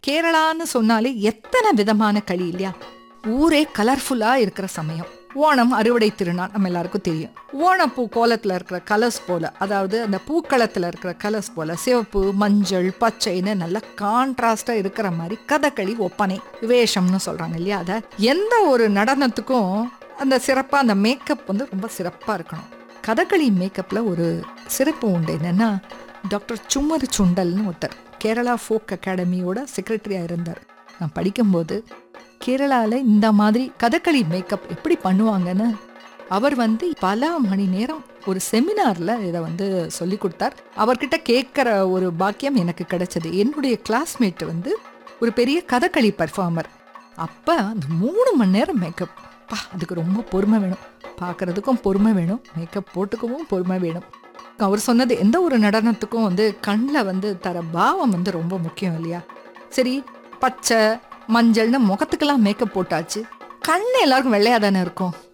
கேரளான்னு சொன்னாலே எத்தனை விதமான களி இல்லையா ஊரே கலர்ஃபுல்லா இருக்கிற சமயம் ஓணம் அறுவடை திருநாள் நம்ம எல்லாருக்கும் தெரியும் ஓணப்பூ கோலத்துல இருக்கிற கலர்ஸ் போல அதாவது அந்த பூக்களத்துல இருக்கிற கலர்ஸ் போல சிவப்பு மஞ்சள் பச்சைன்னு நல்ல கான்ட்ராஸ்டா இருக்கிற மாதிரி கதகளி ஒப்பனை வேஷம்னு சொல்றாங்க இல்லையா அத எந்த ஒரு நடனத்துக்கும் அந்த சிறப்பா அந்த மேக்கப் வந்து ரொம்ப சிறப்பா இருக்கணும் கதகளி மேக்கப்ல ஒரு சிறப்பு உண்டு என்னன்னா டாக்டர் சும்மர் சுண்டல்னு ஒருத்தர் கேரளா ஃபோக் அகாடமியோட செக்ரட்டரியாக இருந்தார் நான் படிக்கும்போது கேரளாவில் இந்த மாதிரி கதகளி மேக்கப் எப்படி பண்ணுவாங்கன்னு அவர் வந்து பல மணி நேரம் ஒரு செமினாரில் இதை வந்து சொல்லி கொடுத்தார் அவர்கிட்ட கேட்குற ஒரு பாக்கியம் எனக்கு கிடைச்சது என்னுடைய கிளாஸ்மேட் வந்து ஒரு பெரிய கதகளி பர்ஃபார்மர் அப்போ அந்த மூணு மணி நேரம் மேக்கப் பா அதுக்கு ரொம்ப பொறுமை வேணும் பார்க்குறதுக்கும் பொறுமை வேணும் மேக்கப் போட்டுக்கவும் பொறுமை வேணும் அவர் சொன்னது எந்த ஒரு நடனத்துக்கும் வந்து கண்ணில் வந்து தர பாவம் வந்து ரொம்ப முக்கியம் இல்லையா சரி பச்சை மஞ்சள்னு முகத்துக்கெல்லாம் மேக்கப் போட்டாச்சு கண்ணு எல்லாருக்கும் வெள்ளையா தானே இருக்கும்